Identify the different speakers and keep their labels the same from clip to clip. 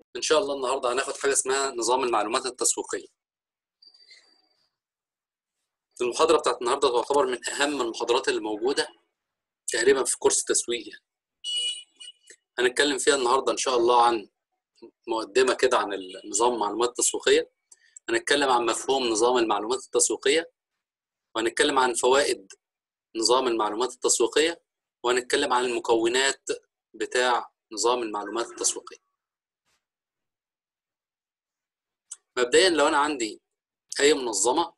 Speaker 1: ان شاء الله النهارده هناخد حاجه اسمها نظام المعلومات التسويقيه المحاضره بتاعت النهارده تعتبر من اهم المحاضرات اللي موجوده تقريبا في كورس تسويق يعني هنتكلم فيها النهارده ان شاء الله عن مقدمه كده عن نظام المعلومات التسويقيه هنتكلم عن مفهوم نظام المعلومات التسويقيه وهنتكلم عن فوائد نظام المعلومات التسويقيه وهنتكلم عن المكونات بتاع نظام المعلومات التسويقيه مبدئيا لو انا عندي اي منظمه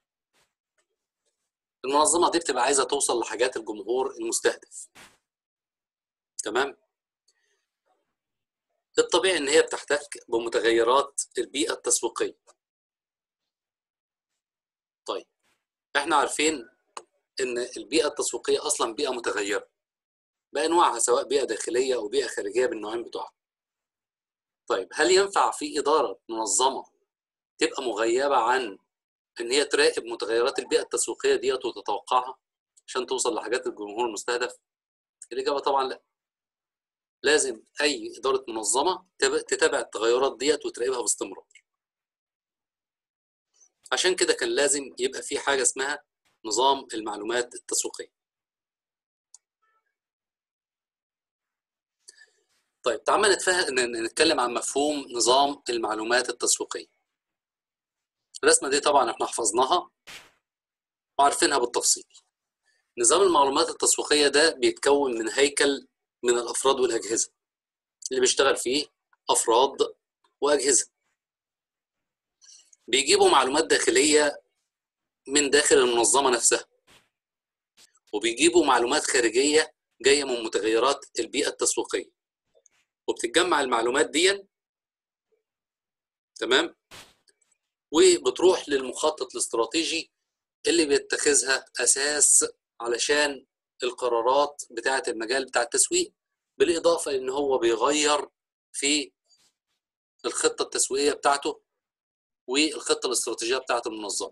Speaker 1: المنظمه دي بتبقى عايزه توصل لحاجات الجمهور المستهدف تمام الطبيعي ان هي بتحتك بمتغيرات البيئه التسويقيه طيب احنا عارفين ان البيئه التسويقيه اصلا بيئه متغيره بانواعها سواء بيئه داخليه او بيئه خارجيه بالنوعين بتوعها طيب هل ينفع في اداره منظمه تبقى مغيبه عن ان هي تراقب متغيرات البيئه التسويقيه ديت وتتوقعها عشان توصل لحاجات الجمهور المستهدف الاجابه طبعا لا لازم اي اداره منظمه تتابع التغيرات ديت وتراقبها باستمرار عشان كده كان لازم يبقى في حاجه اسمها نظام المعلومات التسويقيه طيب تعالى نتفهم نتكلم عن مفهوم نظام المعلومات التسويقيه الرسمه دي طبعا احنا حفظناها وعارفينها بالتفصيل نظام المعلومات التسويقيه ده بيتكون من هيكل من الافراد والاجهزه اللي بيشتغل فيه افراد واجهزه بيجيبوا معلومات داخليه من داخل المنظمه نفسها وبيجيبوا معلومات خارجيه جايه من متغيرات البيئه التسويقيه وبتتجمع المعلومات دي تمام وبتروح للمخطط الاستراتيجي اللي بيتخذها اساس علشان القرارات بتاعه المجال بتاع التسويق بالاضافه ان هو بيغير في الخطه التسويقيه بتاعته والخطه الاستراتيجيه بتاعه المنظمه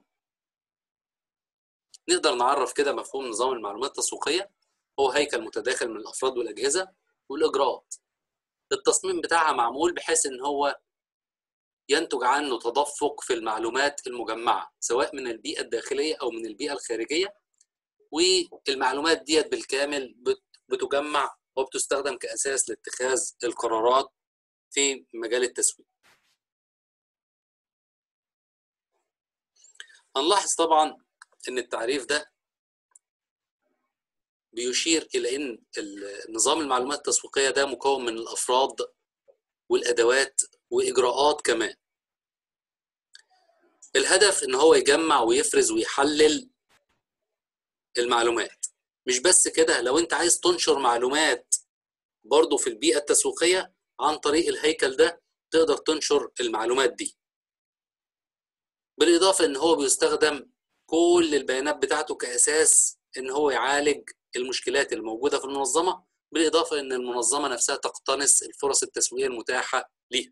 Speaker 1: نقدر نعرف كده مفهوم نظام المعلومات التسويقيه هو هيكل متداخل من الافراد والاجهزه والاجراءات التصميم بتاعها معمول بحيث ان هو ينتج عنه تدفق في المعلومات المجمعه سواء من البيئه الداخليه او من البيئه الخارجيه والمعلومات ديت بالكامل بتجمع وبتستخدم كاساس لاتخاذ القرارات في مجال التسويق هنلاحظ طبعا ان التعريف ده بيشير الى ان نظام المعلومات التسويقيه ده مكون من الافراد والادوات واجراءات كمان الهدف ان هو يجمع ويفرز ويحلل المعلومات مش بس كده لو انت عايز تنشر معلومات برضو في البيئه التسويقيه عن طريق الهيكل ده تقدر تنشر المعلومات دي بالاضافه ان هو بيستخدم كل البيانات بتاعته كاساس ان هو يعالج المشكلات الموجوده في المنظمه بالاضافه ان المنظمه نفسها تقتنص الفرص التسويقيه المتاحه ليها.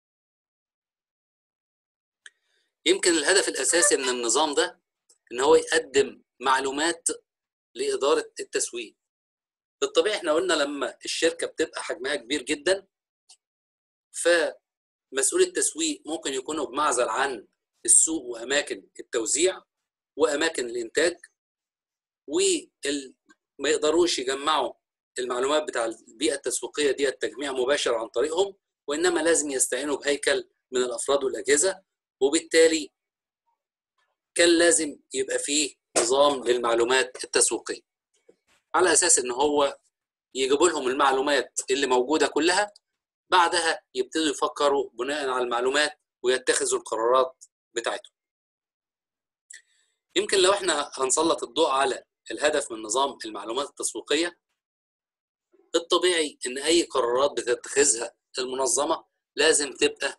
Speaker 1: يمكن الهدف الاساسي من النظام ده ان هو يقدم معلومات لاداره التسويق. بالطبيعي احنا قلنا لما الشركه بتبقى حجمها كبير جدا فمسؤول التسويق ممكن يكونوا بمعزل عن السوق واماكن التوزيع واماكن الانتاج وال ما يقدروش يجمعوا المعلومات بتاع البيئه التسويقيه دي تجميع مباشر عن طريقهم وانما لازم يستعينوا بهيكل من الافراد والاجهزه وبالتالي كان لازم يبقى فيه نظام للمعلومات التسويقيه على اساس ان هو يجيبوا لهم المعلومات اللي موجوده كلها بعدها يبتدوا يفكروا بناء على المعلومات ويتخذوا القرارات بتاعتهم يمكن لو احنا هنسلط الضوء على الهدف من نظام المعلومات التسويقيه الطبيعي ان اي قرارات بتتخذها المنظمه لازم تبقى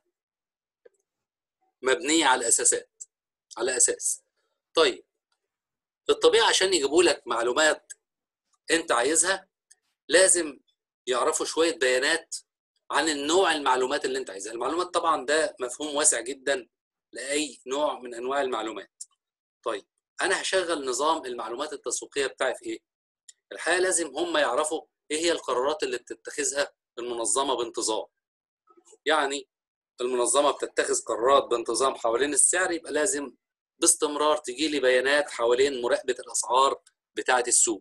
Speaker 1: مبنيه على اساسات على اساس طيب الطبيعي عشان يجيبوا لك معلومات انت عايزها لازم يعرفوا شويه بيانات عن النوع المعلومات اللي انت عايزها المعلومات طبعا ده مفهوم واسع جدا لاي نوع من انواع المعلومات طيب انا هشغل نظام المعلومات التسويقيه بتاعي في ايه الحقيقه لازم هم يعرفوا ايه هي القرارات اللي بتتخذها المنظمه بانتظام يعني المنظمه بتتخذ قرارات بانتظام حوالين السعر يبقى لازم باستمرار تجي لي بيانات حوالين مراقبه الاسعار بتاعه السوق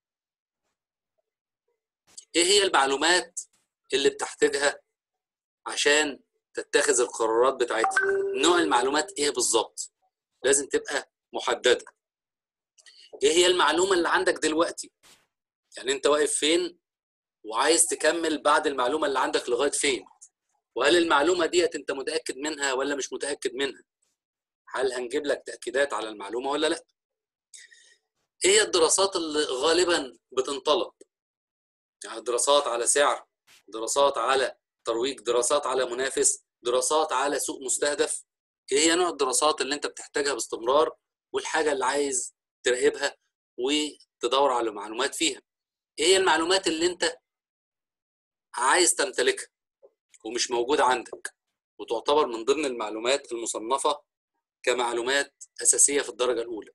Speaker 1: ايه هي المعلومات اللي بتحتاجها عشان تتخذ القرارات بتاعتها نوع المعلومات ايه بالظبط لازم تبقى محدده ايه هي المعلومه اللي عندك دلوقتي يعني انت واقف فين وعايز تكمل بعد المعلومه اللي عندك لغايه فين وهل المعلومه ديت انت متاكد منها ولا مش متاكد منها هل هنجيب لك تاكيدات على المعلومه ولا لا ايه هي الدراسات اللي غالبا بتنطلب يعني دراسات على سعر دراسات على ترويج دراسات على منافس دراسات على سوق مستهدف ايه هي نوع الدراسات اللي انت بتحتاجها باستمرار والحاجه اللي عايز تراقبها وتدور على معلومات فيها ايه هي المعلومات اللي انت عايز تمتلكها ومش موجوده عندك وتعتبر من ضمن المعلومات المصنفه كمعلومات اساسيه في الدرجه الاولى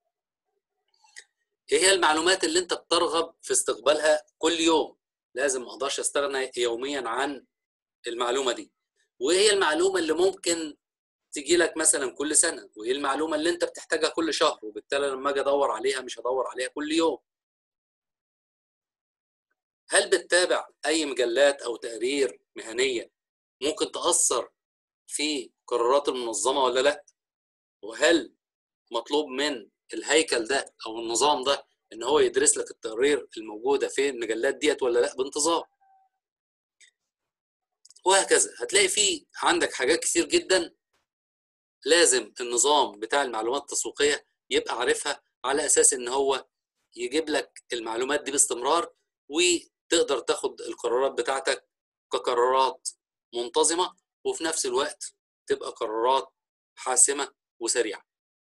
Speaker 1: ايه هي المعلومات اللي انت بترغب في استقبالها كل يوم لازم ما اقدرش استغنى يوميا عن المعلومه دي وايه هي المعلومه اللي ممكن تجي لك مثلا كل سنه وايه المعلومه اللي انت بتحتاجها كل شهر وبالتالي لما اجي ادور عليها مش هدور عليها كل يوم هل بتتابع اي مجلات او تقارير مهنيه ممكن تاثر في قرارات المنظمه ولا لا وهل مطلوب من الهيكل ده او النظام ده ان هو يدرس لك التقارير الموجوده في المجلات ديت ولا لا بانتظام وهكذا هتلاقي في عندك حاجات كتير جدا لازم النظام بتاع المعلومات التسويقيه يبقى عارفها على اساس ان هو يجيب لك المعلومات دي باستمرار وتقدر تاخد القرارات بتاعتك كقرارات منتظمه وفي نفس الوقت تبقى قرارات حاسمه وسريعه.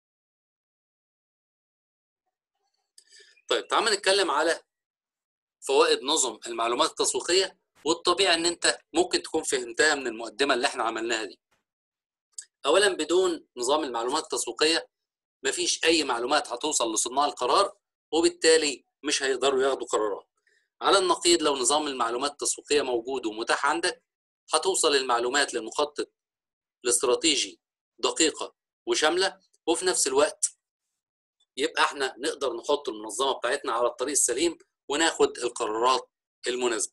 Speaker 1: طيب تعال نتكلم على فوائد نظم المعلومات التسويقيه والطبيعي ان انت ممكن تكون فهمتها من المقدمه اللي احنا عملناها دي. اولا بدون نظام المعلومات التسويقيه مفيش اي معلومات هتوصل لصناع القرار وبالتالي مش هيقدروا ياخدوا قرارات. على النقيض لو نظام المعلومات التسويقيه موجود ومتاح عندك هتوصل المعلومات للمخطط الاستراتيجي دقيقه وشامله وفي نفس الوقت يبقى احنا نقدر نحط المنظمه بتاعتنا على الطريق السليم وناخد القرارات المناسبه.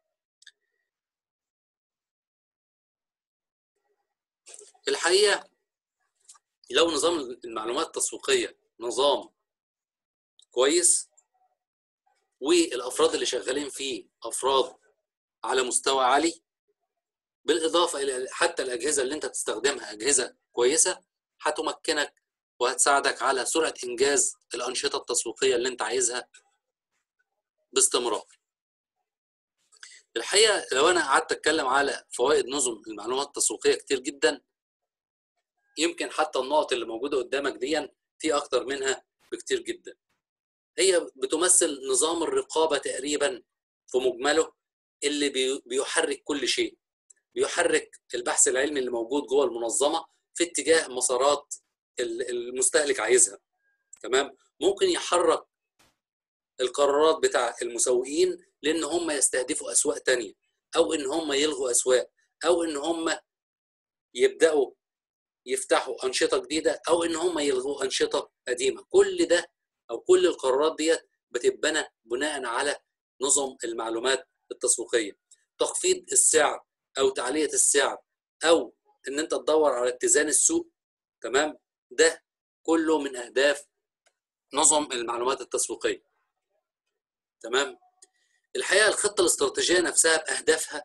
Speaker 1: الحقيقه لو نظام المعلومات التسويقيه نظام كويس والافراد اللي شغالين فيه افراد على مستوى عالي بالاضافه الى حتى الاجهزه اللي انت بتستخدمها اجهزه كويسه هتمكنك وهتساعدك على سرعه انجاز الانشطه التسويقيه اللي انت عايزها باستمرار. الحقيقه لو انا قعدت اتكلم على فوائد نظم المعلومات التسويقيه كتير جدا يمكن حتى النقط اللي موجوده قدامك دي في اكتر منها بكتير جدا. هي بتمثل نظام الرقابه تقريبا في مجمله اللي بيحرك كل شيء. بيحرك البحث العلمي اللي موجود جوه المنظمه في اتجاه مسارات المستهلك عايزها. تمام؟ ممكن يحرك القرارات بتاع المسوقين لان هم يستهدفوا اسواق تانية او ان هم يلغوا اسواق او ان هم يبداوا يفتحوا انشطه جديده او ان هم يلغوا انشطه قديمه كل ده او كل القرارات ديت بتتبنى بناء على نظم المعلومات التسويقيه تخفيض السعر او تعليه السعر او ان انت تدور على اتزان السوق تمام ده كله من اهداف نظم المعلومات التسويقيه تمام الحقيقه الخطه الاستراتيجيه نفسها باهدافها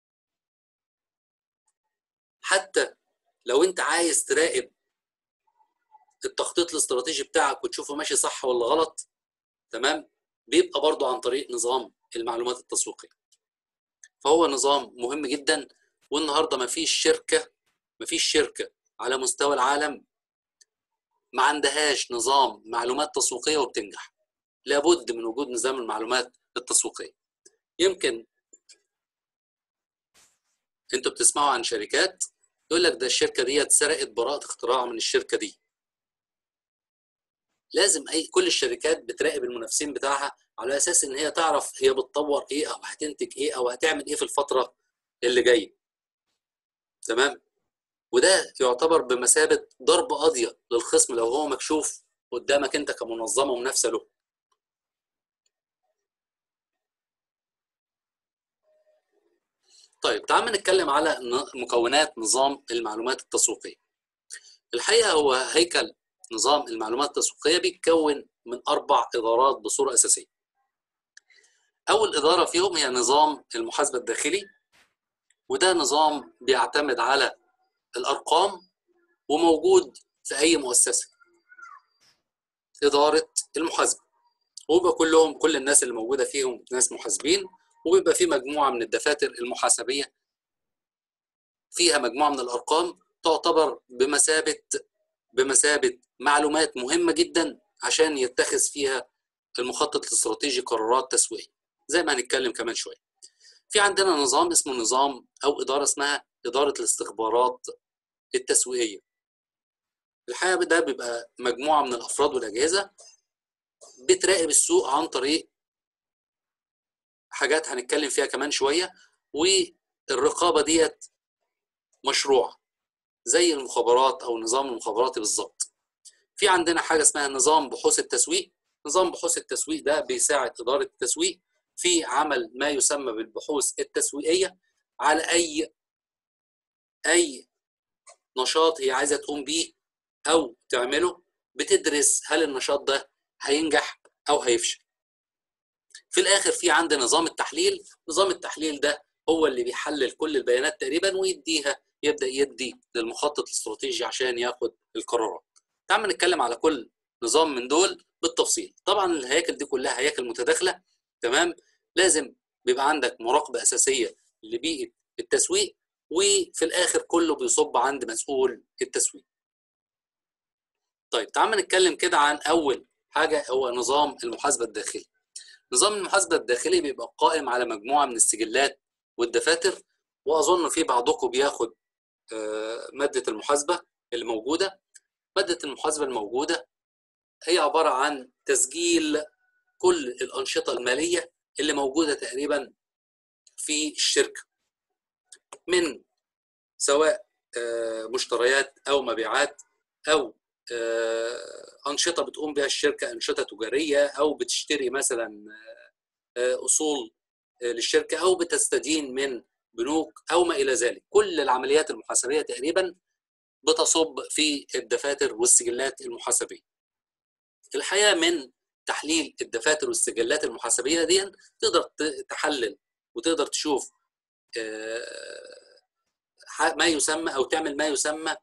Speaker 1: حتى لو انت عايز تراقب التخطيط الاستراتيجي بتاعك وتشوفه ماشي صح ولا غلط تمام بيبقى برضه عن طريق نظام المعلومات التسويقيه فهو نظام مهم جدا والنهارده مفيش شركه مفيش شركه على مستوى العالم ما عندهاش نظام معلومات تسويقيه وبتنجح لابد من وجود نظام المعلومات التسويقيه يمكن انتوا بتسمعوا عن شركات يقول لك ده الشركه دي سرقت براءه اختراع من الشركه دي لازم اي كل الشركات بتراقب المنافسين بتاعها على اساس ان هي تعرف هي بتطور ايه او هتنتج ايه او هتعمل ايه في الفتره اللي جايه تمام وده يعتبر بمثابه ضرب قاضيه للخصم لو هو مكشوف قدامك انت كمنظمه منافسه له طيب تعال نتكلم على مكونات نظام المعلومات التسويقيه الحقيقه هو هيكل نظام المعلومات التسويقيه بيتكون من اربع ادارات بصوره اساسيه اول اداره فيهم هي نظام المحاسبه الداخلي وده نظام بيعتمد على الارقام وموجود في اي مؤسسه اداره المحاسبه وبيبقى كلهم كل الناس اللي موجوده فيهم ناس محاسبين وبيبقى في مجموعه من الدفاتر المحاسبيه فيها مجموعه من الارقام تعتبر بمثابه بمثابه معلومات مهمه جدا عشان يتخذ فيها المخطط الاستراتيجي قرارات تسويقيه زي ما هنتكلم كمان شويه في عندنا نظام اسمه نظام او اداره اسمها اداره الاستخبارات التسويقيه الحقيقه ده بيبقى مجموعه من الافراد والاجهزه بتراقب السوق عن طريق حاجات هنتكلم فيها كمان شويه والرقابه ديت مشروع زي المخابرات او نظام المخابراتي بالظبط في عندنا حاجه اسمها نظام بحوث التسويق نظام بحوث التسويق ده بيساعد اداره التسويق في عمل ما يسمى بالبحوث التسويقيه على اي اي نشاط هي عايزه تقوم بيه او تعمله بتدرس هل النشاط ده هينجح او هيفشل في الاخر في عندنا نظام التحليل نظام التحليل ده هو اللي بيحلل كل البيانات تقريبا ويديها يبدا يدي للمخطط الاستراتيجي عشان ياخد القرارات تعال نتكلم على كل نظام من دول بالتفصيل طبعا الهياكل دي كلها هياكل متداخله تمام لازم بيبقى عندك مراقبه اساسيه لبيئه التسويق وفي الاخر كله بيصب عند مسؤول التسويق طيب تعال نتكلم كده عن اول حاجه هو نظام المحاسبه الداخلي نظام المحاسبه الداخلي بيبقى قائم على مجموعه من السجلات والدفاتر واظن في بعضكم بياخد ماده المحاسبه اللي موجوده ماده المحاسبه الموجوده هي عباره عن تسجيل كل الانشطه الماليه اللي موجوده تقريبا في الشركه من سواء مشتريات او مبيعات او انشطه بتقوم بها الشركه انشطه تجاريه او بتشتري مثلا اصول للشركه او بتستدين من بنوك او ما الى ذلك كل العمليات المحاسبيه تقريبا بتصب في الدفاتر والسجلات المحاسبيه الحقيقه من تحليل الدفاتر والسجلات المحاسبيه دي تقدر تحلل وتقدر تشوف ما يسمى او تعمل ما يسمى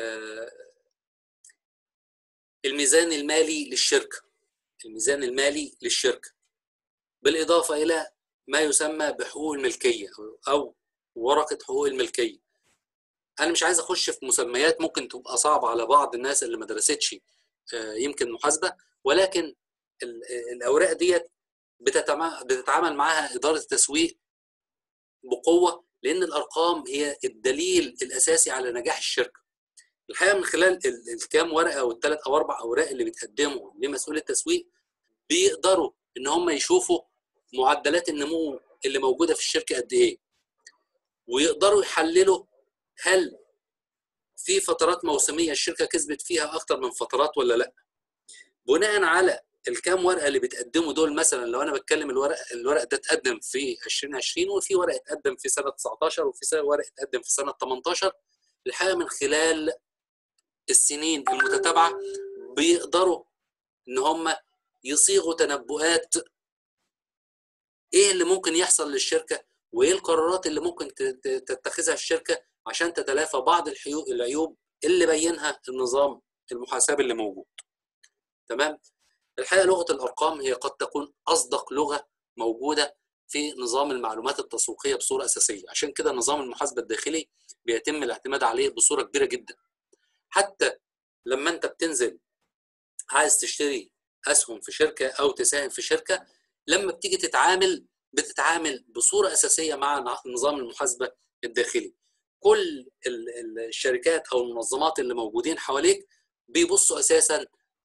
Speaker 1: الميزان المالي للشركه الميزان المالي للشركه بالاضافه الى ما يسمى بحقوق الملكيه او ورقه حقوق الملكيه انا مش عايز اخش في مسميات ممكن تبقى صعبه على بعض الناس اللي ما درستش يمكن محاسبه ولكن الاوراق ديت بتتعامل معاها اداره التسويق بقوه لان الارقام هي الدليل الاساسي على نجاح الشركه الحقيقه من خلال الكام ورقه او الثلاث او اربع اوراق اللي بتقدموا لمسؤول التسويق بيقدروا ان هم يشوفوا معدلات النمو اللي موجوده في الشركه قد ايه ويقدروا يحللوا هل في فترات موسميه الشركه كسبت فيها اكتر من فترات ولا لا بناء على الكام ورقه اللي بتقدموا دول مثلا لو انا بتكلم الورق الورق ده اتقدم في 2020 وفي ورق اتقدم في سنه 19 وفي ورق اتقدم في سنه 18 الحقيقه من خلال السنين المتتابعه بيقدروا ان هم يصيغوا تنبؤات ايه اللي ممكن يحصل للشركه وايه القرارات اللي ممكن تتخذها الشركه عشان تتلافى بعض العيوب اللي بينها النظام المحاسبي اللي موجود تمام الحقيقه لغه الارقام هي قد تكون اصدق لغه موجوده في نظام المعلومات التسويقيه بصوره اساسيه عشان كده نظام المحاسبه الداخلي بيتم الاعتماد عليه بصوره كبيره جدا حتى لما انت بتنزل عايز تشتري اسهم في شركه او تساهم في شركه لما بتيجي تتعامل بتتعامل بصوره اساسيه مع نظام المحاسبه الداخلي كل الشركات او المنظمات اللي موجودين حواليك بيبصوا اساسا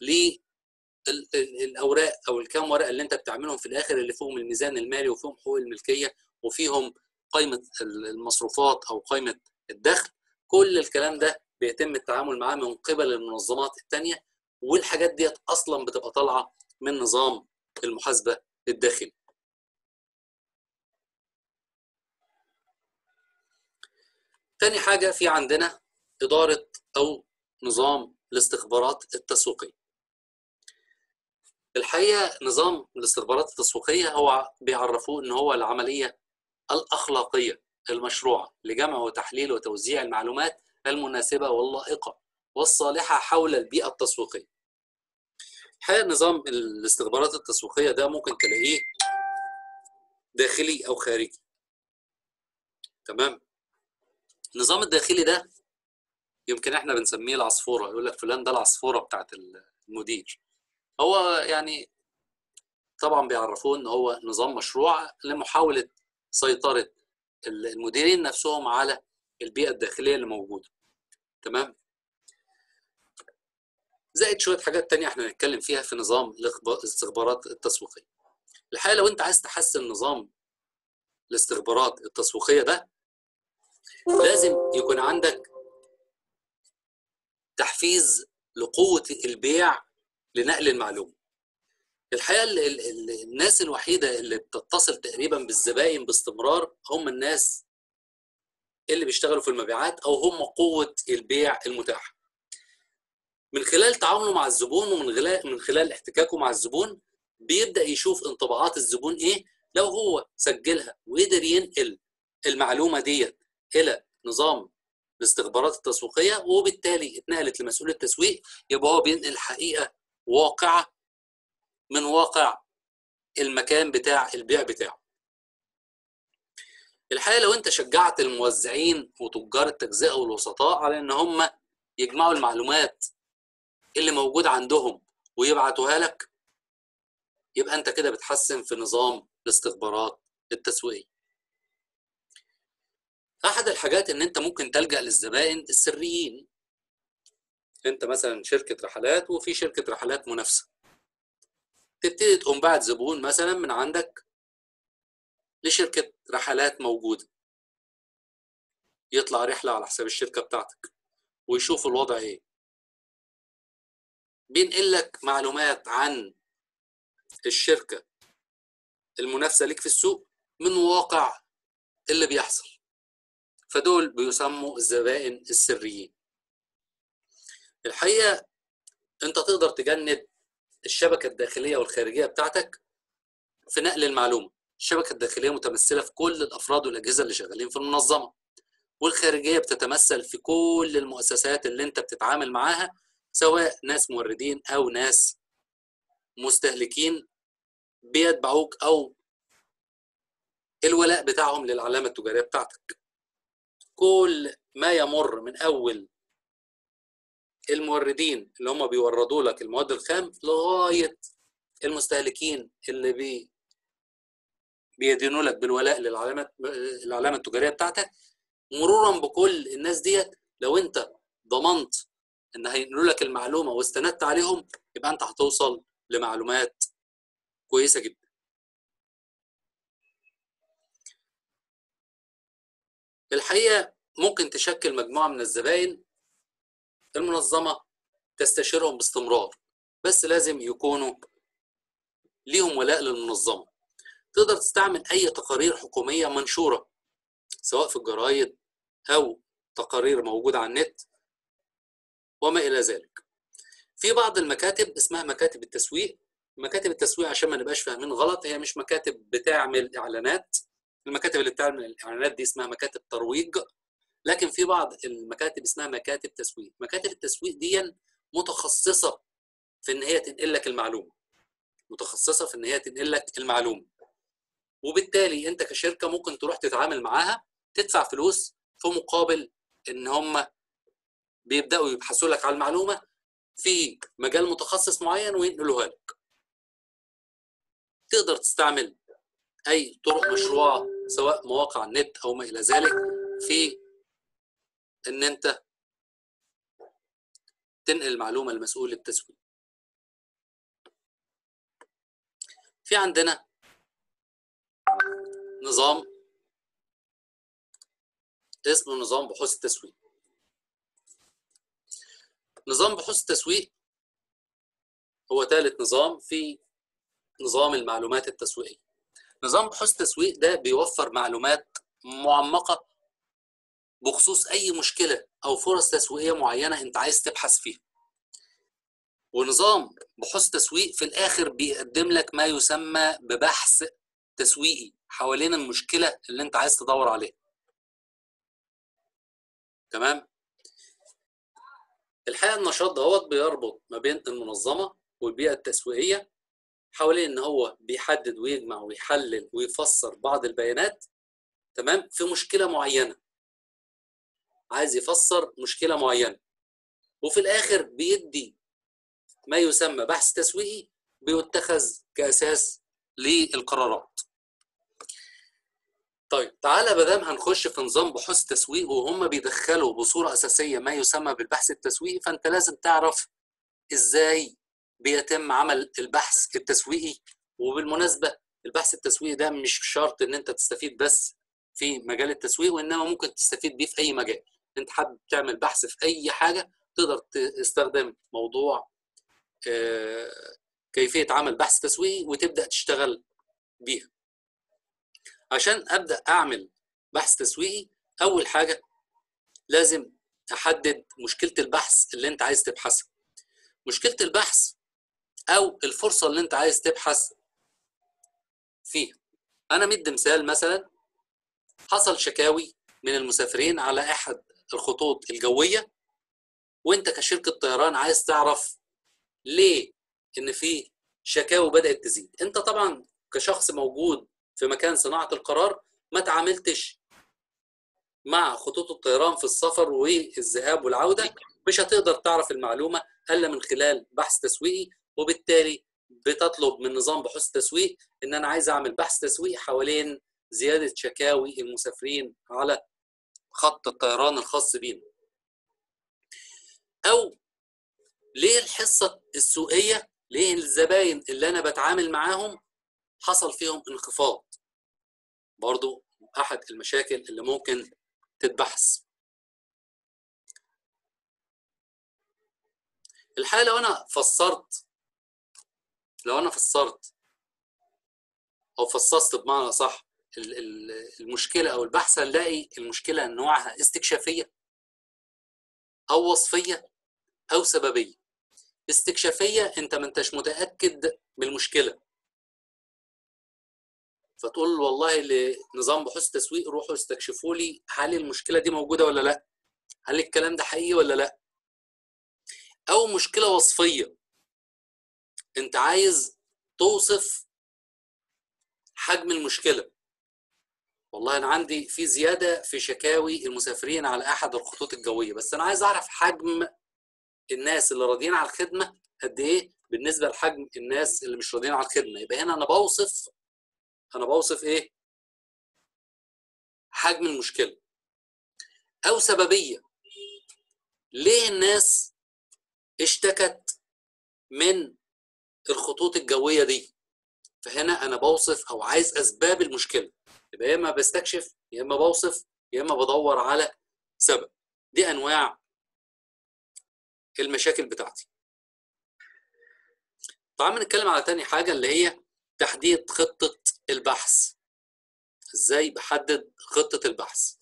Speaker 1: للاوراق او الكام ورقه اللي انت بتعملهم في الاخر اللي فيهم الميزان المالي وفيهم حقوق الملكيه وفيهم قائمه المصروفات او قائمه الدخل كل الكلام ده بيتم التعامل معاه من قبل المنظمات التانية والحاجات ديت اصلا بتبقى طالعه من نظام المحاسبه الداخلي تاني حاجه في عندنا اداره او نظام الاستخبارات التسويقيه الحقيقه نظام الاستخبارات التسويقيه هو بيعرفوه ان هو العمليه الاخلاقيه المشروعه لجمع وتحليل وتوزيع المعلومات المناسبه واللائقه والصالحه حول البيئه التسويقيه. الحقيقه نظام الاستخبارات التسويقيه ده ممكن تلاقيه داخلي او خارجي. تمام؟ النظام الداخلي ده يمكن احنا بنسميه العصفوره يقول لك فلان ده العصفوره بتاعت المدير. هو يعني طبعا بيعرفوه ان هو نظام مشروع لمحاوله سيطره المديرين نفسهم على البيئه الداخليه اللي موجوده تمام زائد شويه حاجات تانية احنا هنتكلم فيها في نظام الاستخبارات التسويقيه الحقيقه لو انت عايز تحسن نظام الاستخبارات التسويقيه ده لازم يكون عندك تحفيز لقوه البيع لنقل المعلومه الحقيقه ال ال ال الناس الوحيده اللي بتتصل تقريبا بالزباين باستمرار هم الناس اللي بيشتغلوا في المبيعات او هم قوه البيع المتاحه. من خلال تعامله مع الزبون ومن خلال من خلال احتكاكه مع الزبون بيبدا يشوف انطباعات الزبون ايه لو هو سجلها وقدر ينقل المعلومه ديت الى نظام الاستخبارات التسويقيه وبالتالي اتنقلت لمسؤول التسويق يبقى هو بينقل حقيقه واقعه من واقع المكان بتاع البيع بتاعه الحقيقه لو انت شجعت الموزعين وتجار التجزئه والوسطاء على ان هم يجمعوا المعلومات اللي موجوده عندهم ويبعتوها لك يبقى انت كده بتحسن في نظام الاستخبارات التسويقيه احد الحاجات ان انت ممكن تلجا للزبائن السريين انت مثلا شركه رحلات وفي شركه رحلات منافسه تبتدي تقوم باعت زبون مثلا من عندك لشركة رحلات موجودة يطلع رحلة على حساب الشركة بتاعتك ويشوف الوضع ايه بينقل لك معلومات عن الشركة المنافسة ليك في السوق من واقع اللي بيحصل فدول بيسموا الزبائن السريين الحقيقة انت تقدر تجند الشبكه الداخليه والخارجيه بتاعتك في نقل المعلومه الشبكه الداخليه متمثله في كل الافراد والاجهزه اللي شغالين في المنظمه والخارجيه بتتمثل في كل المؤسسات اللي انت بتتعامل معاها سواء ناس موردين او ناس مستهلكين بيتبعوك او الولاء بتاعهم للعلامه التجاريه بتاعتك كل ما يمر من اول الموردين اللي هم بيوردوا لك المواد الخام لغايه المستهلكين اللي بي بيدينوا لك بالولاء للعلامه العلامه التجاريه بتاعتك مرورا بكل الناس ديت لو انت ضمنت ان هينقلوا لك المعلومه واستندت عليهم يبقى انت هتوصل لمعلومات كويسه جدا الحقيقه ممكن تشكل مجموعه من الزباين المنظمة تستشيرهم باستمرار بس لازم يكونوا ليهم ولاء للمنظمة تقدر تستعمل أي تقارير حكومية منشورة سواء في الجرايد أو تقارير موجودة على النت وما إلى ذلك في بعض المكاتب اسمها مكاتب التسويق مكاتب التسويق عشان ما نبقاش فاهمين غلط هي مش مكاتب بتعمل إعلانات المكاتب اللي بتعمل الإعلانات دي اسمها مكاتب ترويج لكن في بعض المكاتب اسمها مكاتب تسويق مكاتب التسويق دي متخصصه في ان هي تنقل لك المعلومه متخصصه في ان هي تنقل لك المعلومه وبالتالي انت كشركه ممكن تروح تتعامل معاها تدفع فلوس في مقابل ان هم بيبداوا يبحثوا لك على المعلومه في مجال متخصص معين وينقلوها لك تقدر تستعمل اي طرق مشروعه سواء مواقع النت او ما الى ذلك في ان انت تنقل المعلومه لمسؤول التسويق في عندنا نظام اسمه نظام بحوث التسويق نظام بحوث التسويق هو ثالث نظام في نظام المعلومات التسويقيه نظام بحوث التسويق ده بيوفر معلومات معمقه بخصوص اي مشكله او فرص تسويقيه معينه انت عايز تبحث فيها ونظام بحوث تسويق في الاخر بيقدم لك ما يسمى ببحث تسويقي حوالين المشكله اللي انت عايز تدور عليها تمام الحقيقه النشاط دوت بيربط ما بين المنظمه والبيئه التسويقيه حوالين ان هو بيحدد ويجمع ويحلل ويفسر بعض البيانات تمام في مشكله معينه عايز يفسر مشكله معينه وفي الاخر بيدي ما يسمى بحث تسويقي بيتخذ كاساس للقرارات طيب تعالى ما دام هنخش في نظام بحوث تسويق وهم بيدخلوا بصوره اساسيه ما يسمى بالبحث التسويقي فانت لازم تعرف ازاي بيتم عمل البحث التسويقي وبالمناسبه البحث التسويقي ده مش شرط ان انت تستفيد بس في مجال التسويق وانما ممكن تستفيد بيه في اي مجال انت حابب تعمل بحث في اي حاجه تقدر تستخدم موضوع كيفيه عمل بحث تسويقي وتبدا تشتغل بيها عشان ابدا اعمل بحث تسويقي اول حاجه لازم احدد مشكله البحث اللي انت عايز تبحثها مشكله البحث او الفرصه اللي انت عايز تبحث فيها انا مدي مثال مثلا حصل شكاوي من المسافرين على احد الخطوط الجويه وانت كشركه طيران عايز تعرف ليه ان في شكاوي بدات تزيد انت طبعا كشخص موجود في مكان صناعه القرار ما تعاملتش مع خطوط الطيران في السفر والذهاب والعوده مش هتقدر تعرف المعلومه الا من خلال بحث تسويقي وبالتالي بتطلب من نظام بحوث التسويق ان انا عايز اعمل بحث تسويقي حوالين زياده شكاوي المسافرين على خط الطيران الخاص بينا او ليه الحصه السوقيه ليه الزباين اللي انا بتعامل معاهم حصل فيهم انخفاض برضو احد المشاكل اللي ممكن تتبحث الحقيقه لو انا فسرت لو انا فسرت او فصصت بمعنى صح المشكله او البحث هنلاقي المشكله نوعها استكشافيه او وصفيه او سببيه استكشافيه انت ما انتش متاكد من المشكله فتقول والله لنظام بحوث تسويق روحوا استكشفوا لي هل المشكله دي موجوده ولا لا هل الكلام ده حقيقي ولا لا او مشكله وصفيه انت عايز توصف حجم المشكله والله انا عندي في زياده في شكاوي المسافرين على احد الخطوط الجويه بس انا عايز اعرف حجم الناس اللي راضيين على الخدمه قد ايه بالنسبه لحجم الناس اللي مش راضيين على الخدمه يبقى هنا انا بوصف انا بوصف ايه حجم المشكله او سببيه ليه الناس اشتكت من الخطوط الجويه دي فهنا انا بوصف او عايز اسباب المشكله يبقى يا اما بستكشف يا اما بوصف يا اما بدور على سبب دي انواع المشاكل بتاعتي طبعا نتكلم على تاني حاجه اللي هي تحديد خطه البحث ازاي بحدد خطه البحث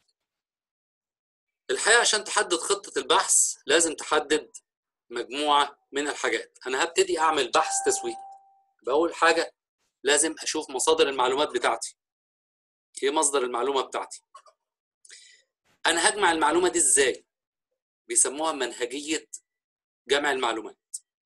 Speaker 1: الحقيقه عشان تحدد خطه البحث لازم تحدد مجموعه من الحاجات انا هبتدي اعمل بحث تسويقي باول حاجه لازم اشوف مصادر المعلومات بتاعتي ايه مصدر المعلومه بتاعتي انا هجمع المعلومه دي ازاي بيسموها منهجيه جمع المعلومات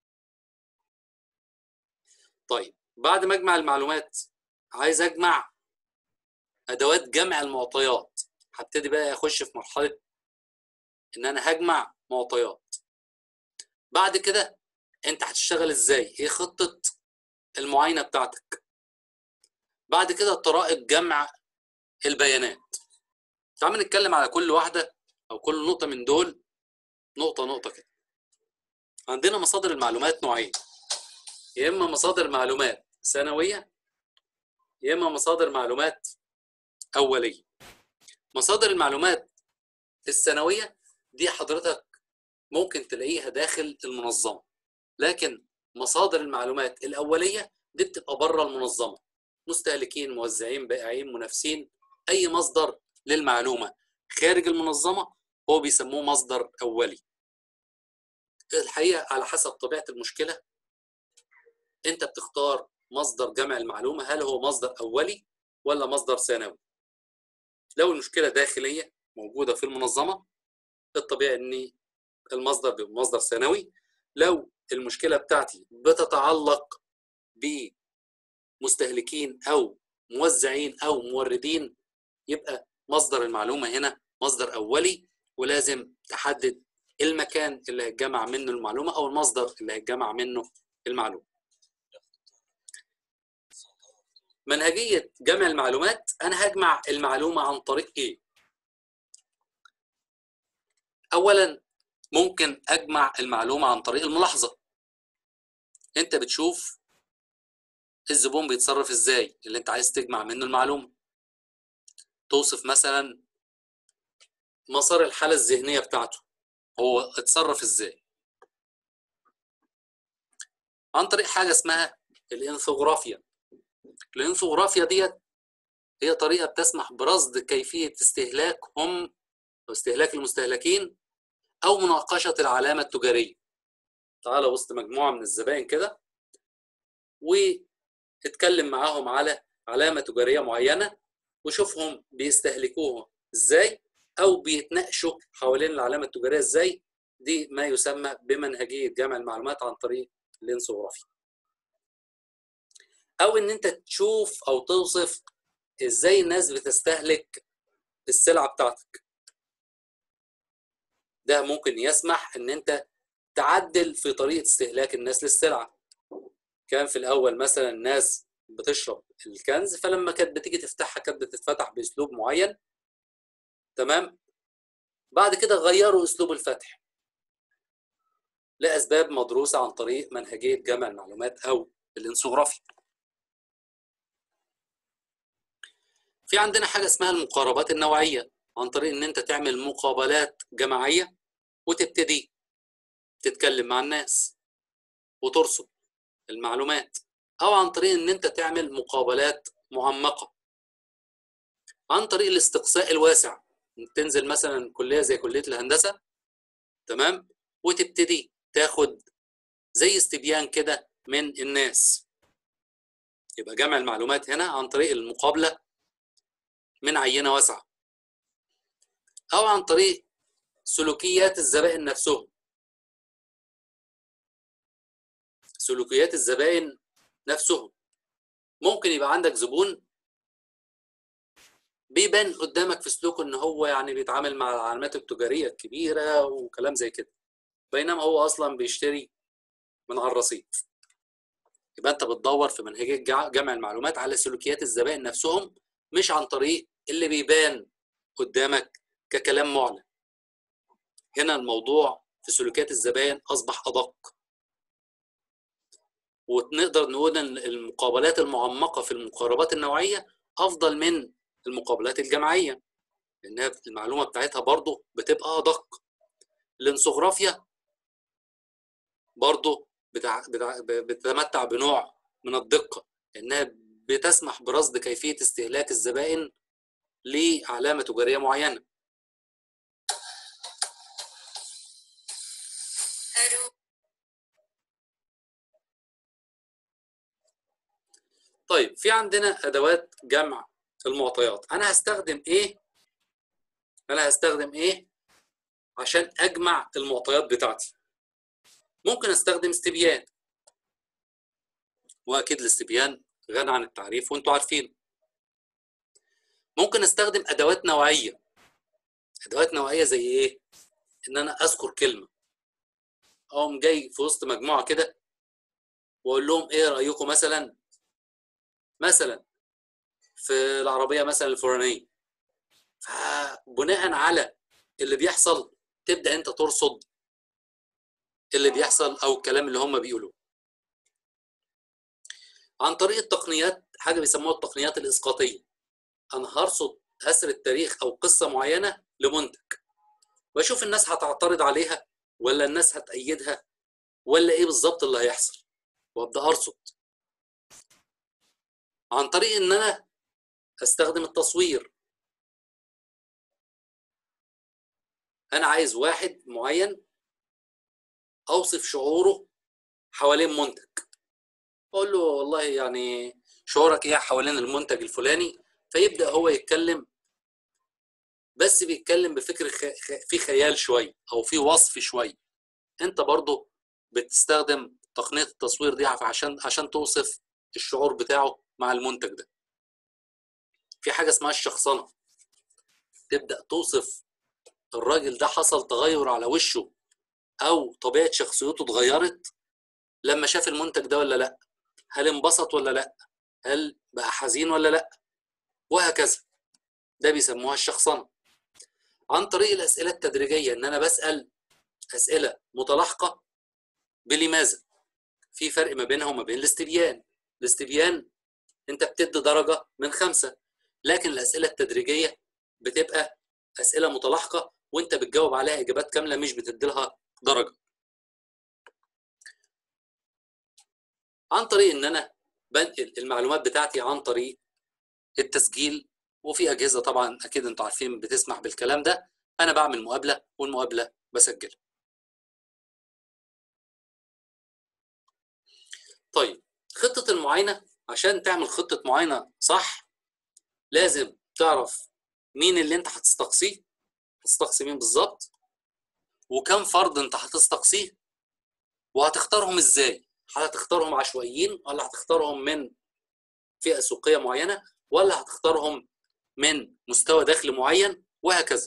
Speaker 1: طيب بعد ما اجمع المعلومات عايز اجمع ادوات جمع المعطيات هبتدي بقى اخش في مرحله ان انا هجمع معطيات بعد كده انت هتشتغل ازاي ايه خطه المعاينه بتاعتك بعد كده طرائق جمع البيانات تعال نتكلم على كل واحده او كل نقطه من دول نقطه نقطه كده عندنا مصادر المعلومات نوعين يا اما مصادر معلومات ثانويه يا اما مصادر معلومات اوليه مصادر المعلومات الثانويه دي حضرتك ممكن تلاقيها داخل المنظمه لكن مصادر المعلومات الاوليه دي بتبقى بره المنظمه مستهلكين موزعين بائعين منافسين اي مصدر للمعلومه خارج المنظمه هو بيسموه مصدر اولي الحقيقه على حسب طبيعه المشكله انت بتختار مصدر جمع المعلومه هل هو مصدر اولي ولا مصدر ثانوي لو المشكله داخليه موجوده في المنظمه الطبيعي ان المصدر بيبقى مصدر ثانوي لو المشكله بتاعتي بتتعلق بمستهلكين او موزعين او موردين يبقى مصدر المعلومه هنا مصدر اولي ولازم تحدد المكان اللي هيتجمع منه المعلومه او المصدر اللي هيتجمع منه المعلومه منهجيه جمع المعلومات انا هجمع المعلومه عن طريق ايه اولا ممكن اجمع المعلومه عن طريق الملاحظه انت بتشوف الزبون بيتصرف ازاي اللي انت عايز تجمع منه المعلومه توصف مثلا مسار الحاله الذهنيه بتاعته هو اتصرف ازاي عن طريق حاجه اسمها الانفوغرافيا الانفوغرافيا ديت هي طريقه بتسمح برصد كيفيه استهلاكهم او استهلاك المستهلكين او مناقشه العلامه التجاريه تعالى وسط مجموعه من الزبائن كده واتكلم معاهم على علامه تجاريه معينه وشوفهم بيستهلكوها ازاي او بيتناقشوا حوالين العلامه التجاريه ازاي دي ما يسمى بمنهجيه جمع المعلومات عن طريق الانسوغرافيا او ان انت تشوف او توصف ازاي الناس بتستهلك السلعه بتاعتك ده ممكن يسمح ان انت تعدل في طريقه استهلاك الناس للسلعه كان في الاول مثلا الناس بتشرب الكنز فلما كانت بتيجي تفتحها كانت بتتفتح باسلوب معين تمام بعد كده غيروا اسلوب الفتح لاسباب مدروسه عن طريق منهجيه جمع المعلومات او الانسوغرافيا في عندنا حاجه اسمها المقاربات النوعيه عن طريق ان انت تعمل مقابلات جماعيه وتبتدي تتكلم مع الناس وترصد المعلومات او عن طريق ان انت تعمل مقابلات معمقه عن طريق الاستقصاء الواسع تنزل مثلا كليه زي كليه الهندسه تمام وتبتدي تاخد زي استبيان كده من الناس يبقى جمع المعلومات هنا عن طريق المقابله من عينه واسعه او عن طريق سلوكيات الزبائن نفسهم سلوكيات الزبائن نفسهم ممكن يبقى عندك زبون بيبان قدامك في سلوكه ان هو يعني بيتعامل مع العلامات التجاريه الكبيره وكلام زي كده بينما هو اصلا بيشتري من على الرصيف يبقى انت بتدور في منهجيه جمع المعلومات على سلوكيات الزبائن نفسهم مش عن طريق اللي بيبان قدامك ككلام معلن هنا الموضوع في سلوكيات الزبائن اصبح ادق ونقدر نقول ان المقابلات المعمقه في المقاربات النوعيه افضل من المقابلات الجماعيه لانها المعلومه بتاعتها برضه بتبقى ادق الانسوغرافيا برضه بتع... بتع... بتتمتع بنوع من الدقه لانها بتسمح برصد كيفيه استهلاك الزبائن لعلامه تجاريه معينه طيب في عندنا ادوات جمع المعطيات انا هستخدم ايه انا هستخدم ايه عشان اجمع المعطيات بتاعتي ممكن استخدم استبيان واكيد الاستبيان غني عن التعريف وانتوا عارفين ممكن استخدم ادوات نوعيه ادوات نوعيه زي ايه ان انا اذكر كلمه اقوم جاي في وسط مجموعه كده واقول لهم ايه رايكم مثلا مثلا في العربيه مثلا الفلانيه فبناء على اللي بيحصل تبدا انت ترصد اللي بيحصل او الكلام اللي هم بيقولوه عن طريق التقنيات حاجه بيسموها التقنيات الاسقاطيه انا هرصد اثر التاريخ او قصه معينه لمنتج واشوف الناس هتعترض عليها ولا الناس هتأيدها ولا ايه بالظبط اللي هيحصل وابدا ارصد عن طريق ان انا استخدم التصوير انا عايز واحد معين اوصف شعوره حوالين منتج اقول له والله يعني شعورك ايه حوالين المنتج الفلاني فيبدا هو يتكلم بس بيتكلم بفكر في خيال شويه او في وصف شويه انت برضه بتستخدم تقنيه التصوير دي عشان عشان توصف الشعور بتاعه مع المنتج ده في حاجه اسمها الشخصنه تبدا توصف الراجل ده حصل تغير على وشه او طبيعه شخصيته اتغيرت لما شاف المنتج ده ولا لا هل انبسط ولا لا هل بقى حزين ولا لا وهكذا ده بيسموها الشخصنه عن طريق الاسئله التدريجيه ان انا بسال اسئله متلاحقه بلماذا في فرق ما بينها وما بين الاستبيان الاستبيان انت بتدي درجه من خمسه لكن الاسئله التدريجيه بتبقى اسئله متلاحقه وانت بتجاوب عليها اجابات كامله مش بتدي لها درجه عن طريق ان انا بنقل المعلومات بتاعتي عن طريق التسجيل وفي اجهزه طبعا اكيد انتوا عارفين بتسمح بالكلام ده انا بعمل مقابله والمقابله بسجلها طيب خطه المعاينه عشان تعمل خطه معاينه صح لازم تعرف مين اللي انت هتستقصيه هتستقصي مين بالظبط وكم فرد انت هتستقصيه وهتختارهم ازاي هتختارهم عشوائيين ولا هتختارهم من فئه سوقيه معينه ولا هتختارهم من مستوى دخل معين وهكذا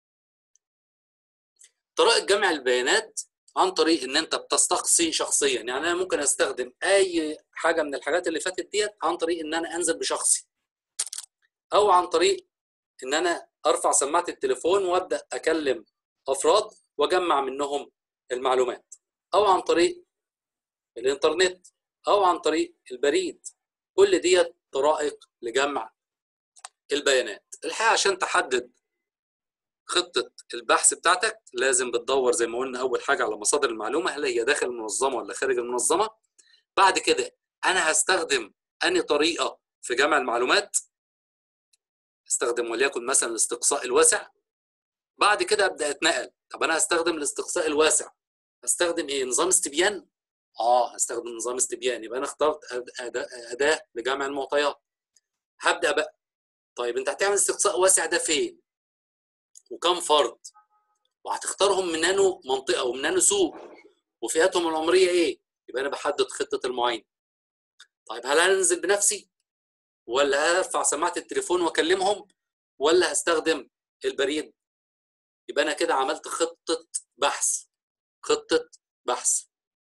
Speaker 1: طريقه جمع البيانات عن طريق ان انت بتستقصي شخصيا يعني انا ممكن استخدم اي حاجه من الحاجات اللي فاتت ديت عن طريق ان انا انزل بشخصي او عن طريق ان انا ارفع سماعه التليفون وابدا اكلم افراد واجمع منهم المعلومات او عن طريق الانترنت او عن طريق البريد كل ديت طرائق لجمع البيانات الحقيقه عشان تحدد خطه البحث بتاعتك لازم بتدور زي ما قلنا اول حاجه على مصادر المعلومه هل هي داخل المنظمه ولا خارج المنظمه بعد كده انا هستخدم انهي طريقه في جمع المعلومات استخدم وليكن مثلا الاستقصاء الواسع بعد كده ابدا اتنقل طب انا هستخدم الاستقصاء الواسع هستخدم ايه نظام استبيان اه هستخدم نظام استبيان يبقى انا اخترت اداه, أداة لجمع المعطيات هبدا بقى طيب انت هتعمل استقصاء واسع ده فين وكم فرد وهتختارهم من انو منطقه ومن انو سوق وفئاتهم العمريه ايه يبقى انا بحدد خطه المعاينه طيب هل هنزل بنفسي ولا هرفع سماعه التليفون واكلمهم ولا هستخدم البريد يبقى انا كده عملت خطه بحث خطه بحث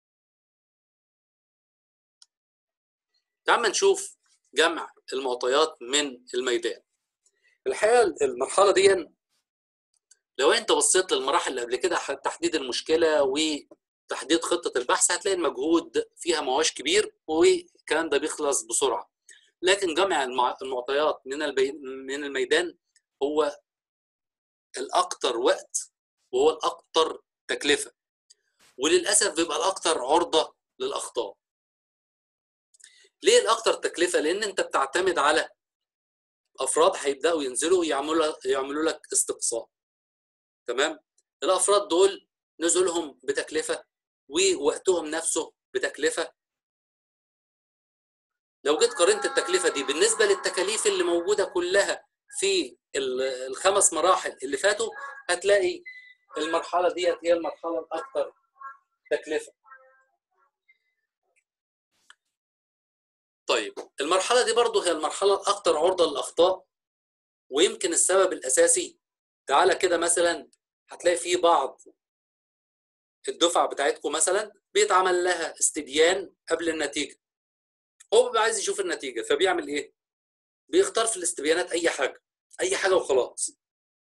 Speaker 1: تعال نشوف جمع المعطيات من الميدان الحقيقه المرحله دي لو انت بصيت للمراحل اللي قبل كده تحديد المشكله وتحديد خطه البحث هتلاقي المجهود فيها ما هوش كبير والكلام ده بيخلص بسرعه لكن جمع المعطيات من من الميدان هو الاكثر وقت وهو الاكثر تكلفه وللاسف بيبقى الاكثر عرضه للاخطاء ليه الاكثر تكلفه لان انت بتعتمد على افراد هيبداوا ينزلوا يعملوا يعملوا لك استقصاء تمام الافراد دول نزولهم بتكلفه ووقتهم نفسه بتكلفه لو جيت قارنت التكلفه دي بالنسبه للتكاليف اللي موجوده كلها في الخمس مراحل اللي فاتوا هتلاقي المرحله ديت هي المرحله الاكثر تكلفه طيب المرحله دي برضو هي المرحله الاكثر عرضه للاخطاء ويمكن السبب الاساسي تعالى كده مثلا هتلاقي في بعض الدفعه بتاعتكم مثلا بيتعمل لها استبيان قبل النتيجه هو بيبقى عايز يشوف النتيجه فبيعمل ايه بيختار في الاستبيانات اي حاجه اي حاجه وخلاص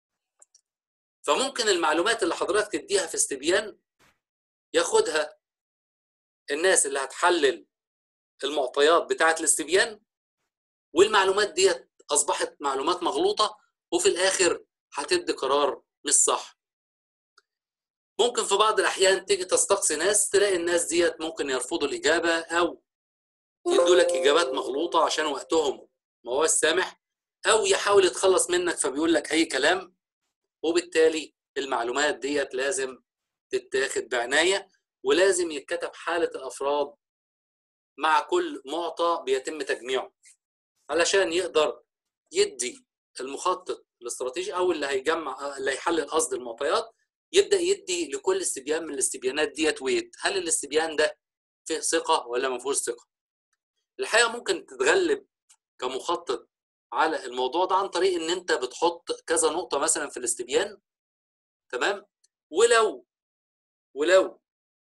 Speaker 1: فممكن المعلومات اللي حضرتك تديها في استبيان ياخدها الناس اللي هتحلل المعطيات بتاعه الاستبيان والمعلومات ديت اصبحت معلومات مغلوطه وفي الاخر هتدي قرار مش صح ممكن في بعض الاحيان تيجي تستقصي ناس تلاقي الناس ديت ممكن يرفضوا الاجابه او يدوا لك اجابات مغلوطه عشان وقتهم ما هو السامح او يحاول يتخلص منك فبيقول لك اي كلام وبالتالي المعلومات ديت لازم تتاخد بعنايه ولازم يتكتب حاله الافراد مع كل معطى بيتم تجميعه علشان يقدر يدي المخطط الاستراتيجي او اللي هيجمع اللي هيحلل قصد المعطيات يبدا يدي لكل استبيان من الاستبيانات ديت ويت هل الاستبيان ده فيه ثقه ولا ما فيهوش ثقه الحقيقه ممكن تتغلب كمخطط على الموضوع ده عن طريق ان انت بتحط كذا نقطه مثلا في الاستبيان تمام ولو ولو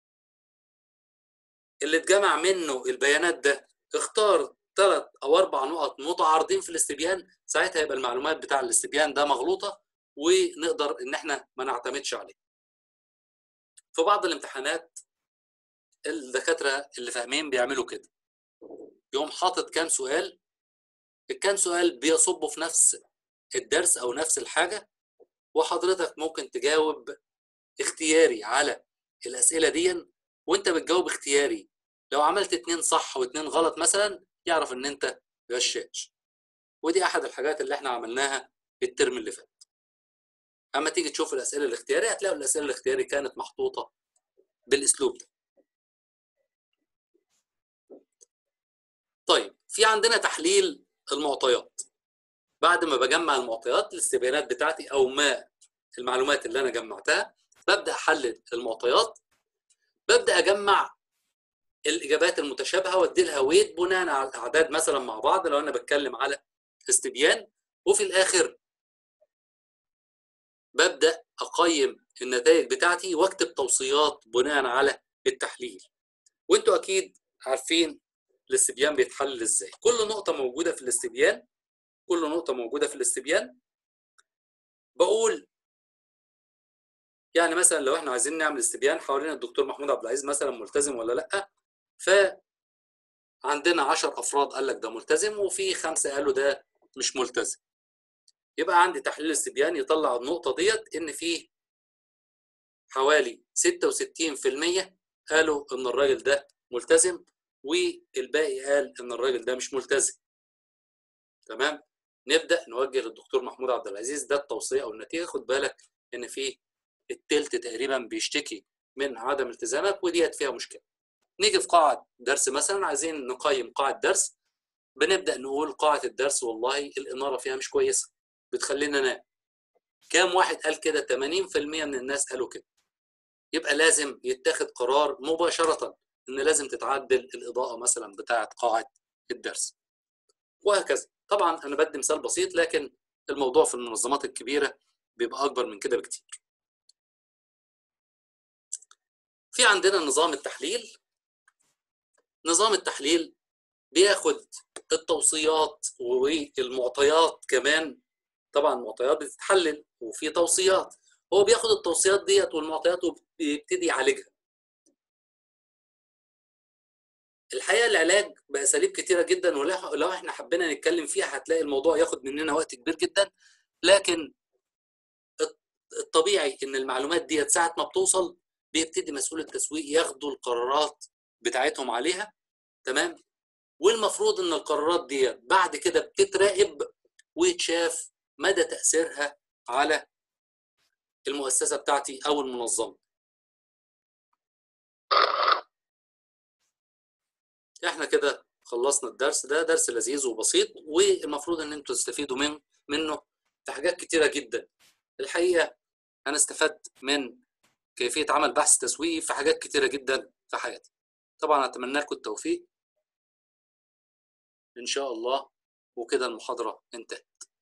Speaker 1: اللي اتجمع منه البيانات ده اختار ثلاث او اربع نقط متعارضين في الاستبيان ساعتها يبقى المعلومات بتاع الاستبيان ده مغلوطه ونقدر ان احنا ما نعتمدش عليه. في بعض الامتحانات الدكاتره اللي فاهمين بيعملوا كده. يقوم حاطط كام سؤال الكام سؤال بيصبوا في نفس الدرس او نفس الحاجه وحضرتك ممكن تجاوب اختياري على الاسئله دي وانت بتجاوب اختياري لو عملت اتنين صح واتنين غلط مثلا يعرف ان انت غشاش ودي احد الحاجات اللي احنا عملناها الترم اللي فات اما تيجي تشوف الاسئله الاختياريه هتلاقي الاسئله الاختياريه كانت محطوطه بالاسلوب ده طيب في عندنا تحليل المعطيات بعد ما بجمع المعطيات الاستبيانات بتاعتي او ما المعلومات اللي انا جمعتها ببدا احلل المعطيات ببدا اجمع الاجابات المتشابهه وادي لها ويت بناء على الاعداد مثلا مع بعض لو انا بتكلم على استبيان وفي الاخر ببدا اقيم النتائج بتاعتي واكتب توصيات بناء على التحليل وانتوا اكيد عارفين الاستبيان بيتحلل ازاي كل نقطه موجوده في الاستبيان كل نقطه موجوده في الاستبيان بقول يعني مثلا لو احنا عايزين نعمل استبيان حوالين الدكتور محمود عبد العزيز مثلا ملتزم ولا لا ف عندنا 10 افراد قال لك ده ملتزم وفي خمسه قالوا ده مش ملتزم يبقى عندي تحليل استبيان يطلع النقطه ديت ان في حوالي 66% قالوا ان الراجل ده ملتزم والباقي قال ان الراجل ده مش ملتزم تمام نبدا نوجه للدكتور محمود عبد العزيز ده التوصيه او النتيجه خد بالك ان في التلت تقريبا بيشتكي من عدم التزامك وديت فيها مشكله نيجي في قاعه درس مثلا عايزين نقيم قاعه درس بنبدا نقول قاعه الدرس والله الاناره فيها مش كويسه بتخلينا ننام كام واحد قال كده 80% من الناس قالوا كده يبقى لازم يتخذ قرار مباشره ان لازم تتعدل الاضاءه مثلا بتاعه قاعه الدرس وهكذا طبعا انا بدي مثال بسيط لكن الموضوع في المنظمات الكبيره بيبقى اكبر من كده بكتير في عندنا نظام التحليل نظام التحليل بياخد التوصيات والمعطيات كمان طبعا المعطيات بتتحلل وفي توصيات هو بياخد التوصيات ديت والمعطيات وبيبتدي يعالجها الحقيقه العلاج باساليب كتيره جدا ولو احنا حبينا نتكلم فيها هتلاقي الموضوع ياخد مننا وقت كبير جدا لكن الطبيعي ان المعلومات ديت ساعه ما بتوصل بيبتدي مسؤول التسويق ياخدوا القرارات بتاعتهم عليها تمام والمفروض ان القرارات ديت بعد كده بتتراقب ويتشاف مدى تاثيرها على المؤسسه بتاعتي او المنظمه احنا كده خلصنا الدرس ده درس لذيذ وبسيط والمفروض ان انتوا تستفيدوا من منه في حاجات كتيره جدا الحقيقه انا استفدت من كيفيه عمل بحث تسويقي في حاجات كتيره جدا في حياتي طبعا اتمنى لكم التوفيق ان شاء الله وكده المحاضره انتهت